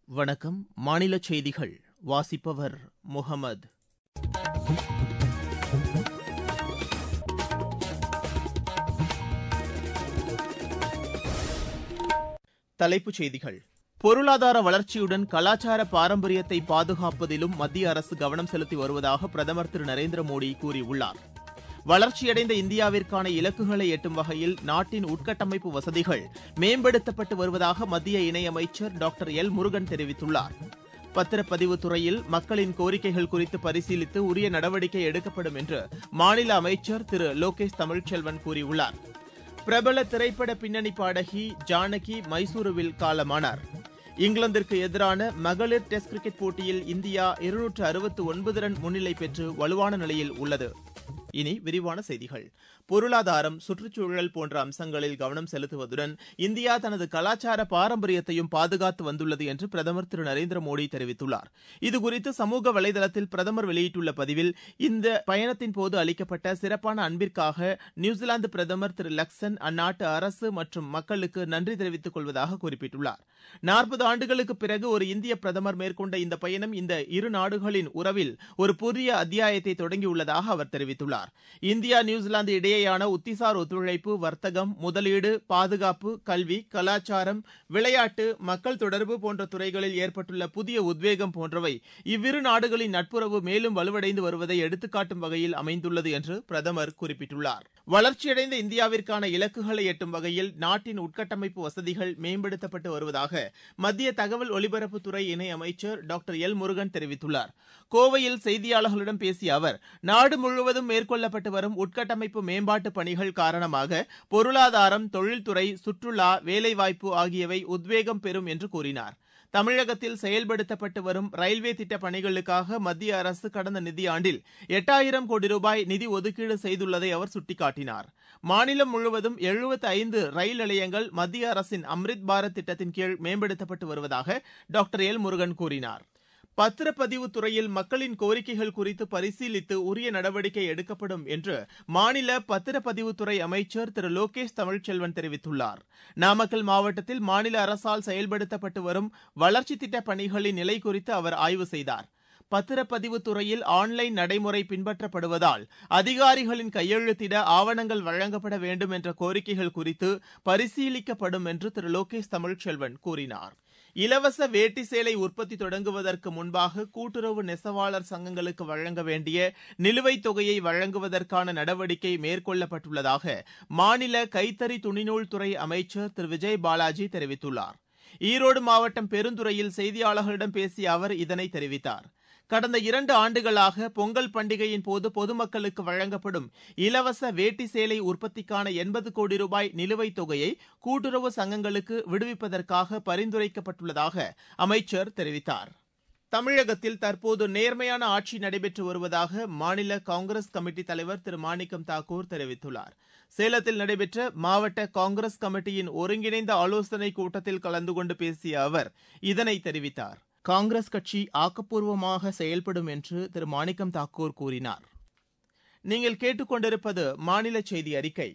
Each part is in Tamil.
வணக்கம் மாநில செய்திகள் வாசிப்பவர் முகமது தலைப்புச் செய்திகள் பொருளாதார வளர்ச்சியுடன் கலாச்சார பாரம்பரியத்தை பாதுகாப்பதிலும் மத்திய அரசு கவனம் செலுத்தி வருவதாக பிரதமர் திரு நரேந்திர மோடி கூறியுள்ளார் வளர்ச்சியடைந்த இந்தியாவிற்கான இலக்குகளை எட்டும் வகையில் நாட்டின் உட்கட்டமைப்பு வசதிகள் மேம்படுத்தப்பட்டு வருவதாக மத்திய இணையமைச்சர் டாக்டர் எல் முருகன் தெரிவித்துள்ளார் பத்திரப்பதிவு துறையில் மக்களின் கோரிக்கைகள் குறித்து பரிசீலித்து உரிய நடவடிக்கை எடுக்கப்படும் என்று மாநில அமைச்சர் திரு லோகேஷ் தமிழ்ச்செல்வன் கூறியுள்ளார் பிரபல திரைப்பட பின்னணி பாடகி ஜானகி மைசூருவில் காலமானார் இங்கிலாந்திற்கு எதிரான மகளிர் டெஸ்ட் கிரிக்கெட் போட்டியில் இந்தியா இருநூற்று அறுபத்து ஒன்பது ரன் முன்னிலை பெற்று வலுவான நிலையில் உள்ளது இனி விரிவான செய்திகள் பொருளாதாரம் சுற்றுச்சூழல் போன்ற அம்சங்களில் கவனம் செலுத்துவதுடன் இந்தியா தனது கலாச்சார பாரம்பரியத்தையும் பாதுகாத்து வந்துள்ளது என்று பிரதமர் திரு நரேந்திர மோடி தெரிவித்துள்ளார் இதுகுறித்து சமூக வலைதளத்தில் பிரதமர் வெளியிட்டுள்ள பதிவில் இந்த பயணத்தின் போது அளிக்கப்பட்ட சிறப்பான அன்பிற்காக நியூசிலாந்து பிரதமர் திரு லக்சன் அந்நாட்டு அரசு மற்றும் மக்களுக்கு நன்றி தெரிவித்துக் கொள்வதாக குறிப்பிட்டுள்ளார் நாற்பது ஆண்டுகளுக்கு பிறகு ஒரு இந்திய பிரதமர் மேற்கொண்ட இந்த பயணம் இந்த இரு நாடுகளின் உறவில் ஒரு புதிய அத்தியாயத்தை தொடங்கியுள்ளதாக அவர் தெரிவித்துள்ளார் இந்தியா நியூசிலாந்து இடையேயான உத்திசார் ஒத்துழைப்பு வர்த்தகம் முதலீடு பாதுகாப்பு கல்வி கலாச்சாரம் விளையாட்டு மக்கள் தொடர்பு போன்ற துறைகளில் ஏற்பட்டுள்ள புதிய உத்வேகம் போன்றவை இவ்விரு நாடுகளின் நட்புறவு மேலும் வலுவடைந்து வருவதை எடுத்துக்காட்டும் வகையில் அமைந்துள்ளது என்று பிரதமர் குறிப்பிட்டுள்ளார் வளர்ச்சியடைந்த இந்தியாவிற்கான இலக்குகளை எட்டும் வகையில் நாட்டின் உட்கட்டமைப்பு வசதிகள் மேம்படுத்தப்பட்டு வருவதாக மத்திய தகவல் ஒலிபரப்புத்துறை இணை அமைச்சர் டாக்டர் எல் முருகன் தெரிவித்துள்ளார் கோவையில் செய்தியாளர்களிடம் பேசிய அவர் நாடு முழுவதும் மேற்கொள்ளப்பட்டு வரும் உட்கட்டமைப்பு மேம்பாட்டு பணிகள் காரணமாக பொருளாதாரம் தொழில்துறை சுற்றுலா வேலைவாய்ப்பு ஆகியவை உத்வேகம் பெறும் என்று கூறினார் தமிழகத்தில் செயல்படுத்தப்பட்டு வரும் ரயில்வே திட்டப் பணிகளுக்காக மத்திய அரசு கடந்த நிதியாண்டில் எட்டாயிரம் கோடி ரூபாய் நிதி ஒதுக்கீடு செய்துள்ளதை அவர் சுட்டிக்காட்டினார் மாநிலம் முழுவதும் எழுபத்தி ஐந்து ரயில் நிலையங்கள் மத்திய அரசின் அம்ரித் பாரத் திட்டத்தின் கீழ் மேம்படுத்தப்பட்டு வருவதாக டாக்டர் எல் முருகன் கூறினார் பத்திரப்பதிவு துறையில் மக்களின் கோரிக்கைகள் குறித்து பரிசீலித்து உரிய நடவடிக்கை எடுக்கப்படும் என்று மாநில பத்திரப்பதிவுத்துறை அமைச்சர் திரு லோகேஷ் தமிழ்ச்செல்வன் தெரிவித்துள்ளார் நாமக்கல் மாவட்டத்தில் மாநில அரசால் செயல்படுத்தப்பட்டு வரும் வளர்ச்சி திட்டப் பணிகளின் நிலை குறித்து அவர் ஆய்வு செய்தார் பத்திரப்பதிவு துறையில் ஆன்லைன் நடைமுறை பின்பற்றப்படுவதால் அதிகாரிகளின் கையெழுத்திட ஆவணங்கள் வழங்கப்பட வேண்டும் என்ற கோரிக்கைகள் குறித்து பரிசீலிக்கப்படும் என்று திரு லோகேஷ் தமிழ்ச்செல்வன் கூறினார் இலவச வேட்டி சேலை உற்பத்தி தொடங்குவதற்கு முன்பாக கூட்டுறவு நெசவாளர் சங்கங்களுக்கு வழங்க வேண்டிய நிலுவைத் தொகையை வழங்குவதற்கான நடவடிக்கை மேற்கொள்ளப்பட்டுள்ளதாக மாநில கைத்தறி துணிநூல் துறை அமைச்சர் திரு விஜய் பாலாஜி தெரிவித்துள்ளார் ஈரோடு மாவட்டம் பெருந்துறையில் செய்தியாளர்களிடம் பேசிய அவர் இதனை தெரிவித்தார் கடந்த இரண்டு ஆண்டுகளாக பொங்கல் பண்டிகையின் போது பொதுமக்களுக்கு வழங்கப்படும் இலவச வேட்டி சேலை உற்பத்திக்கான எண்பது கோடி ரூபாய் நிலுவைத் தொகையை கூட்டுறவு சங்கங்களுக்கு விடுவிப்பதற்காக பரிந்துரைக்கப்பட்டுள்ளதாக அமைச்சர் தெரிவித்தார் தமிழகத்தில் தற்போது நேர்மையான ஆட்சி நடைபெற்று வருவதாக மாநில காங்கிரஸ் கமிட்டி தலைவர் திரு மாணிக்கம் தாக்கூர் தெரிவித்துள்ளார் சேலத்தில் நடைபெற்ற மாவட்ட காங்கிரஸ் கமிட்டியின் ஒருங்கிணைந்த ஆலோசனைக் கூட்டத்தில் கலந்து கொண்டு பேசிய அவர் இதனை தெரிவித்தார் காங்கிரஸ் கட்சி ஆக்கப்பூர்வமாக செயல்படும் என்று திரு மாணிக்கம் தாக்கூர் கூறினார் நீங்கள் கேட்டுக்கொண்டிருப்பது மாநில செய்தி அறிக்கை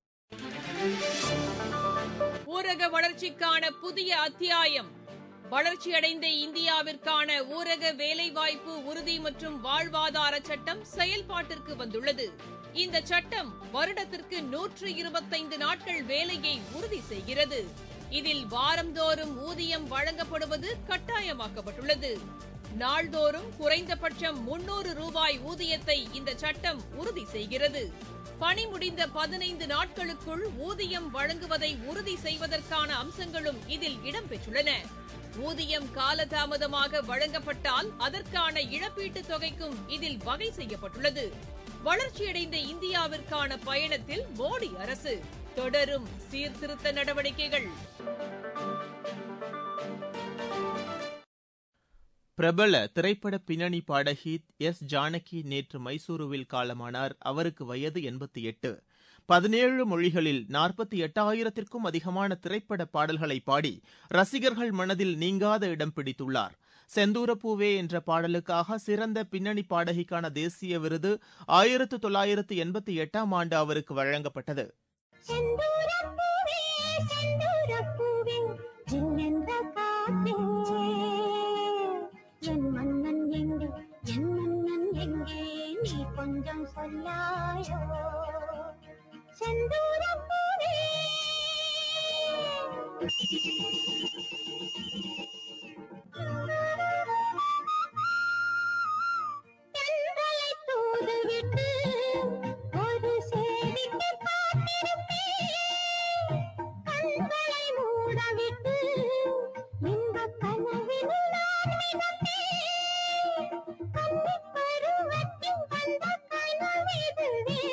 ஊரக வளர்ச்சிக்கான புதிய அத்தியாயம் வளர்ச்சியடைந்த இந்தியாவிற்கான ஊரக வேலைவாய்ப்பு உறுதி மற்றும் வாழ்வாதார சட்டம் செயல்பாட்டிற்கு வந்துள்ளது இந்த சட்டம் வருடத்திற்கு நூற்று இருபத்தைந்து நாட்கள் வேலையை உறுதி செய்கிறது இதில் வாரந்தோறும் ஊதியம் வழங்கப்படுவது கட்டாயமாக்கப்பட்டுள்ளது நாள்தோறும் குறைந்தபட்சம் முன்னூறு ரூபாய் ஊதியத்தை இந்த சட்டம் உறுதி செய்கிறது பணி முடிந்த பதினைந்து நாட்களுக்குள் ஊதியம் வழங்குவதை உறுதி செய்வதற்கான அம்சங்களும் இதில் இடம்பெற்றுள்ளன ஊதியம் காலதாமதமாக வழங்கப்பட்டால் அதற்கான இழப்பீட்டுத் தொகைக்கும் இதில் வகை செய்யப்பட்டுள்ளது வளர்ச்சியடைந்த இந்தியாவிற்கான பயணத்தில் மோடி அரசு தொடரும் சீர்திருத்த நடவடிக்கைகள் பிரபல திரைப்பட பின்னணி பாடகி எஸ் ஜானகி நேற்று மைசூருவில் காலமானார் அவருக்கு வயது எண்பத்தி எட்டு பதினேழு மொழிகளில் நாற்பத்தி எட்டாயிரத்திற்கும் அதிகமான திரைப்பட பாடல்களை பாடி ரசிகர்கள் மனதில் நீங்காத இடம் பிடித்துள்ளார் செந்தூரப்பூவே என்ற பாடலுக்காக சிறந்த பின்னணி பாடகிக்கான தேசிய விருது ஆயிரத்து தொள்ளாயிரத்து எண்பத்தி எட்டாம் ஆண்டு அவருக்கு வழங்கப்பட்டது செந்தூரப்பூவே செந்தூரப்பூவே ஜில்லென்ற காற்றே சொன்னாயோ செந்தூரம் பூவே தென்றலை தூதுவிட்டு ஒரு சேதிக்கு காத்திருப்பேன் கண்களை மூடவிட்டு இன்பக் கனவினில் நான் மிதப்பேன் கன்னிப் பருவத்தின் வந்த கனவிதுவே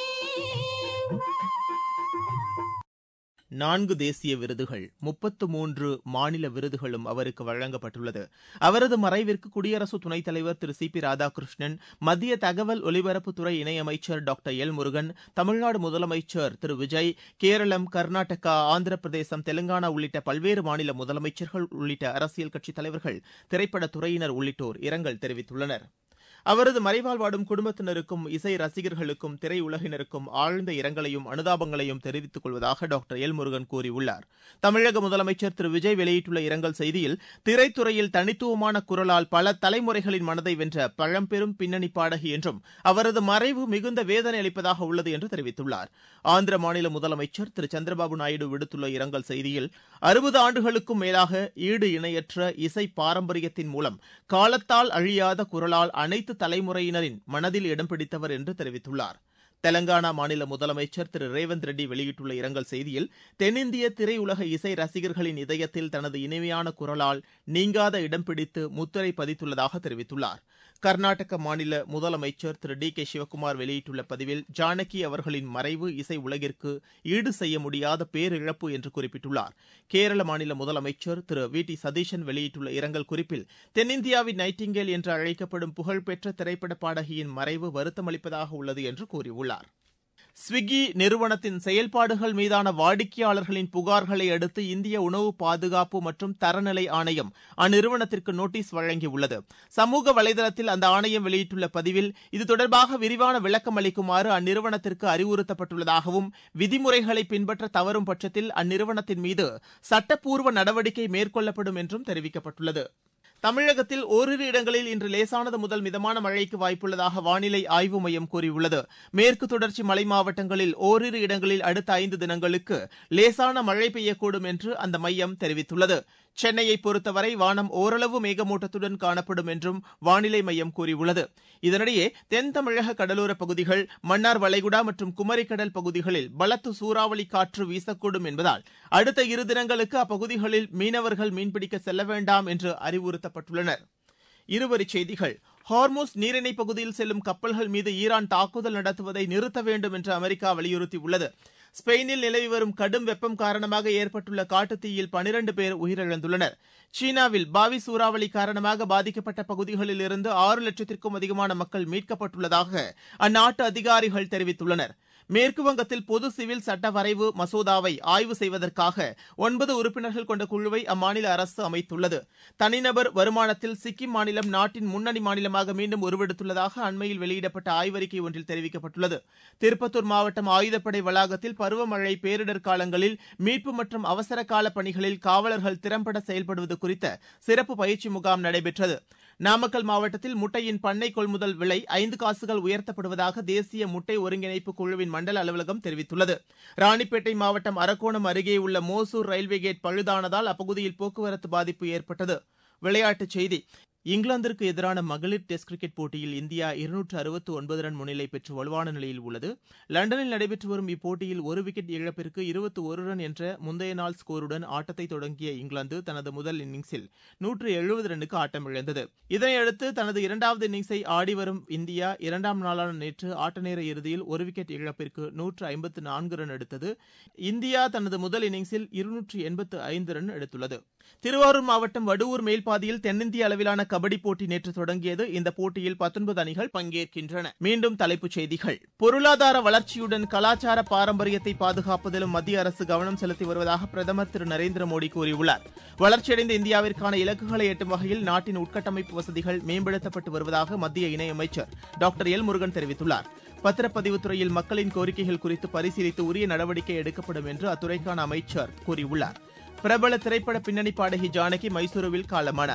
நான்கு தேசிய விருதுகள் முப்பத்து மூன்று மாநில விருதுகளும் அவருக்கு வழங்கப்பட்டுள்ளது அவரது மறைவிற்கு குடியரசு துணைத் தலைவர் திரு சி பி ராதாகிருஷ்ணன் மத்திய தகவல் ஒலிபரப்புத்துறை இணையமைச்சர் டாக்டர் எல் முருகன் தமிழ்நாடு முதலமைச்சர் திரு விஜய் கேரளம் கர்நாடகா ஆந்திர பிரதேசம் தெலங்கானா உள்ளிட்ட பல்வேறு மாநில முதலமைச்சர்கள் உள்ளிட்ட அரசியல் கட்சித் தலைவர்கள் திரைப்படத் துறையினர் உள்ளிட்டோர் இரங்கல் தெரிவித்துள்ளனர் அவரது மறைவால் வாடும் குடும்பத்தினருக்கும் இசை ரசிகர்களுக்கும் திரையுலகினருக்கும் ஆழ்ந்த இரங்கலையும் அனுதாபங்களையும் தெரிவித்துக் கொள்வதாக டாக்டர் எல் முருகன் கூறியுள்ளார் தமிழக முதலமைச்சர் திரு விஜய் வெளியிட்டுள்ள இரங்கல் செய்தியில் திரைத்துறையில் தனித்துவமான குரலால் பல தலைமுறைகளின் மனதை வென்ற பழம்பெரும் பின்னணி பாடகி என்றும் அவரது மறைவு மிகுந்த வேதனை அளிப்பதாக உள்ளது என்று தெரிவித்துள்ளார் ஆந்திர மாநில முதலமைச்சர் திரு சந்திரபாபு நாயுடு விடுத்துள்ள இரங்கல் செய்தியில் அறுபது ஆண்டுகளுக்கும் மேலாக ஈடு இணையற்ற இசை பாரம்பரியத்தின் மூலம் காலத்தால் அழியாத குரலால் அனைத்து தலைமுறையினரின் மனதில் இடம் பிடித்தவர் என்று தெரிவித்துள்ளார் தெலங்கானா மாநில முதலமைச்சர் திரு ரேவந்த் ரெட்டி வெளியிட்டுள்ள இரங்கல் செய்தியில் தென்னிந்திய திரையுலக இசை ரசிகர்களின் இதயத்தில் தனது இனிமையான குரலால் நீங்காத இடம் பிடித்து முத்திரை பதித்துள்ளதாக தெரிவித்துள்ளார் கர்நாடக மாநில முதலமைச்சர் திரு டி கே சிவக்குமார் வெளியிட்டுள்ள பதிவில் ஜானகி அவர்களின் மறைவு இசை உலகிற்கு ஈடு செய்ய முடியாத பேரிழப்பு என்று குறிப்பிட்டுள்ளார் கேரள மாநில முதலமைச்சர் திரு வி டி சதீஷன் வெளியிட்டுள்ள இரங்கல் குறிப்பில் தென்னிந்தியாவின் நைட்டிங்கேல் என்று அழைக்கப்படும் புகழ்பெற்ற திரைப்பட பாடகியின் மறைவு வருத்தமளிப்பதாக உள்ளது என்று கூறியுள்ளார் ஸ்விக்கி நிறுவனத்தின் செயல்பாடுகள் மீதான வாடிக்கையாளர்களின் புகார்களை அடுத்து இந்திய உணவு பாதுகாப்பு மற்றும் தரநிலை ஆணையம் அந்நிறுவனத்திற்கு நோட்டீஸ் வழங்கியுள்ளது சமூக வலைதளத்தில் அந்த ஆணையம் வெளியிட்டுள்ள பதிவில் இது தொடர்பாக விரிவான விளக்கம் அளிக்குமாறு அந்நிறுவனத்திற்கு அறிவுறுத்தப்பட்டுள்ளதாகவும் விதிமுறைகளை பின்பற்ற தவறும் பட்சத்தில் அந்நிறுவனத்தின் மீது சட்டப்பூர்வ நடவடிக்கை மேற்கொள்ளப்படும் என்றும் தெரிவிக்கப்பட்டுள்ளது தமிழகத்தில் ஓரிரு இடங்களில் இன்று லேசானது முதல் மிதமான மழைக்கு வாய்ப்புள்ளதாக வானிலை ஆய்வு மையம் கூறியுள்ளது மேற்கு தொடர்ச்சி மலை மாவட்டங்களில் ஓரிரு இடங்களில் அடுத்த ஐந்து தினங்களுக்கு லேசான மழை பெய்யக்கூடும் என்று அந்த மையம் தெரிவித்துள்ளது சென்னையை பொறுத்தவரை வானம் ஓரளவு மேகமூட்டத்துடன் காணப்படும் என்றும் வானிலை மையம் கூறியுள்ளது இதனிடையே தென் தமிழக கடலோர பகுதிகள் மன்னார் வளைகுடா மற்றும் குமரிக்கடல் பகுதிகளில் பலத்த சூறாவளி காற்று வீசக்கூடும் என்பதால் அடுத்த இரு தினங்களுக்கு அப்பகுதிகளில் மீனவர்கள் மீன்பிடிக்க செல்ல வேண்டாம் என்று அறிவுறுத்தப்பட்டுள்ளனர் இருவரிச் செய்திகள் ஹார்மோஸ் நீரிணை பகுதியில் செல்லும் கப்பல்கள் மீது ஈரான் தாக்குதல் நடத்துவதை நிறுத்த வேண்டும் என்று அமெரிக்கா வலியுறுத்தியுள்ளது ஸ்பெயினில் நிலவி வரும் கடும் வெப்பம் காரணமாக ஏற்பட்டுள்ள காட்டுத்தீயில் பனிரண்டு பேர் உயிரிழந்துள்ளனர் சீனாவில் பாவி சூறாவளி காரணமாக பாதிக்கப்பட்ட பகுதிகளில் இருந்து ஆறு லட்சத்திற்கும் அதிகமான மக்கள் மீட்கப்பட்டுள்ளதாக அந்நாட்டு அதிகாரிகள் தெரிவித்துள்ளனர் மேற்குவங்கத்தில் பொது சிவில் சட்ட வரைவு மசோதாவை ஆய்வு செய்வதற்காக ஒன்பது உறுப்பினர்கள் கொண்ட குழுவை அம்மாநில அரசு அமைத்துள்ளது தனிநபர் வருமானத்தில் சிக்கிம் மாநிலம் நாட்டின் முன்னணி மாநிலமாக மீண்டும் உருவெடுத்துள்ளதாக அண்மையில் வெளியிடப்பட்ட ஆய்வறிக்கை ஒன்றில் தெரிவிக்கப்பட்டுள்ளது திருப்பத்தூர் மாவட்டம் ஆயுதப்படை வளாகத்தில் பருவமழை பேரிடர் காலங்களில் மீட்பு மற்றும் அவசர கால பணிகளில் காவலர்கள் திறம்பட செயல்படுவது குறித்த சிறப்பு பயிற்சி முகாம் நடைபெற்றது நாமக்கல் மாவட்டத்தில் முட்டையின் பண்ணை கொள்முதல் விலை ஐந்து காசுகள் உயர்த்தப்படுவதாக தேசிய முட்டை ஒருங்கிணைப்பு குழுவின் மண்டல அலுவலகம் தெரிவித்துள்ளது ராணிப்பேட்டை மாவட்டம் அரக்கோணம் அருகே உள்ள மோசூர் ரயில்வே கேட் பழுதானதால் அப்பகுதியில் போக்குவரத்து பாதிப்பு ஏற்பட்டது விளையாட்டுச் செய்தி இங்கிலாந்திற்கு எதிரான மகளிர் டெஸ்ட் கிரிக்கெட் போட்டியில் இந்தியா இருநூற்று அறுபத்து ஒன்பது ரன் முன்னிலை பெற்று வலுவான நிலையில் உள்ளது லண்டனில் நடைபெற்று வரும் இப்போட்டியில் ஒரு விக்கெட் இழப்பிற்கு இருபத்தி ஒரு ரன் என்ற முந்தைய நாள் ஸ்கோருடன் ஆட்டத்தை தொடங்கிய இங்கிலாந்து தனது முதல் இன்னிங்ஸில் நூற்று எழுபது ரன்னுக்கு ஆட்டமிழந்தது இதனையடுத்து தனது இரண்டாவது இன்னிங்ஸை ஆடி வரும் இந்தியா இரண்டாம் நாளான நேற்று ஆட்ட நேர இறுதியில் ஒரு விக்கெட் இழப்பிற்கு நூற்று ஐம்பத்து நான்கு ரன் எடுத்தது இந்தியா தனது முதல் இன்னிங்ஸில் இருநூற்று எண்பத்து ஐந்து ரன் எடுத்துள்ளது திருவாரூர் மாவட்டம் வடுவூர் மேல்பாதியில் தென்னிந்திய அளவிலான கபடி போட்டி நேற்று தொடங்கியது இந்த போட்டியில் பத்தொன்பது அணிகள் பங்கேற்கின்றன மீண்டும் தலைப்புச் செய்திகள் பொருளாதார வளர்ச்சியுடன் கலாச்சார பாரம்பரியத்தை பாதுகாப்பதிலும் மத்திய அரசு கவனம் செலுத்தி வருவதாக பிரதமர் திரு நரேந்திர மோடி கூறியுள்ளார் வளர்ச்சியடைந்த இந்தியாவிற்கான இலக்குகளை எட்டும் வகையில் நாட்டின் உட்கட்டமைப்பு வசதிகள் மேம்படுத்தப்பட்டு வருவதாக மத்திய இணையமைச்சர் டாக்டர் எல் முருகன் தெரிவித்துள்ளார் பத்திரப்பதிவுத் துறையில் மக்களின் கோரிக்கைகள் குறித்து பரிசீலித்து உரிய நடவடிக்கை எடுக்கப்படும் என்று அத்துறைக்கான அமைச்சர் கூறியுள்ளார் பிரபல திரைப்பட பின்னணி பாடகி ஜானகி மைசூருவில் காலமானார்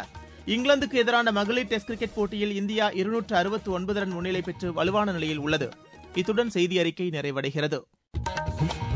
இங்கிலாந்துக்கு எதிரான மகளிர் டெஸ்ட் கிரிக்கெட் போட்டியில் இந்தியா இருநூற்று அறுபத்து ஒன்பது ரன் முன்னிலை பெற்று வலுவான நிலையில் உள்ளது இத்துடன் செய்தி அறிக்கை நிறைவடைகிறது